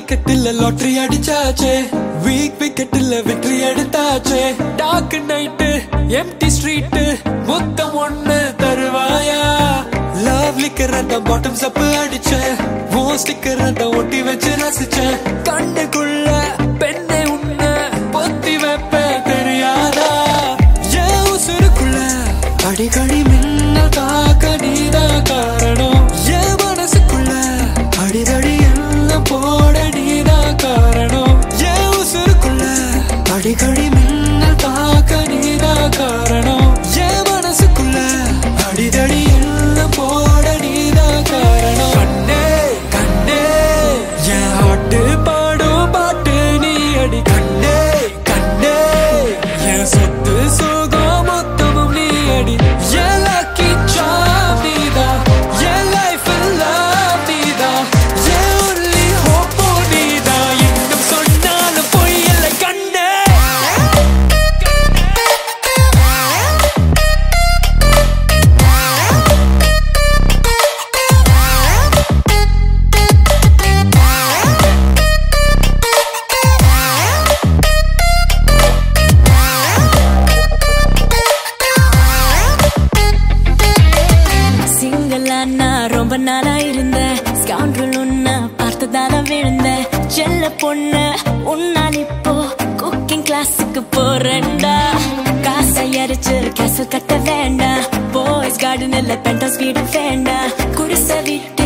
கிரிக்கெட்டில் லாட்டரி அடிச்சாச்சே வீக் விக்கெட்டில் வெற்றி எடுத்தாச்சே டார்க் நைட்டு எம்டி ஸ்ட்ரீட் மொத்தம் ஒண்ணு தருவாயா லவ் லிக்கர் அந்த பாட்டம் சப்பு அடிச்சேன் ஓ ஸ்டிக்கர் அந்த ஒட்டி வச்சு ரசிச்சேன் கண்ணுக்குள்ள பெண்ணை உன்ன பொத்தி வைப்ப தெரியாதா ஏன் உசுருக்குள்ள அடிக்கடி மின்னல் தாக்க நீதான் காரணம் என் மனசுக்குள்ள அடிதடி எல்லாம் போட நீதான் காரணம் என் உசுருக்குள்ள அடிக்கடி மின்னல் தாக்க நீதான் காரணம் என் மனசுக்குள்ள அடிதடி எல்லாம் போட நீதான் காரணம் கண்ணே கண்ணே என் ஹாட்டு பாடும் பாட்டு நீ அடி கண்ணே கண்ணே என் சொத்து சுகம் மொத்தமும் நீ அடி என் lucky charm நீதான் என் life in love நீதான் என் only hope உம் நீதான் இன்னும் சொன்னாலும் பொய் இல்லை கண்ணே சிங்கிளா நான் ரொம்ப நாளா இருந்தேன் ஸ்கவுண்டல் உன்ன பார்த்ததால விழுந்தேன் செல்ல பொண்ணு உன்னால் இப்போ குக்கிங் கிளாஸுக்கு போறேன்டா காசை அரிச்சு கேசல் கட்ட வேண்டாம் பாய்ஸ் கார்டன் இல்ல பென்டஸ் வீடு வேண்டாம் குடிசை வீடு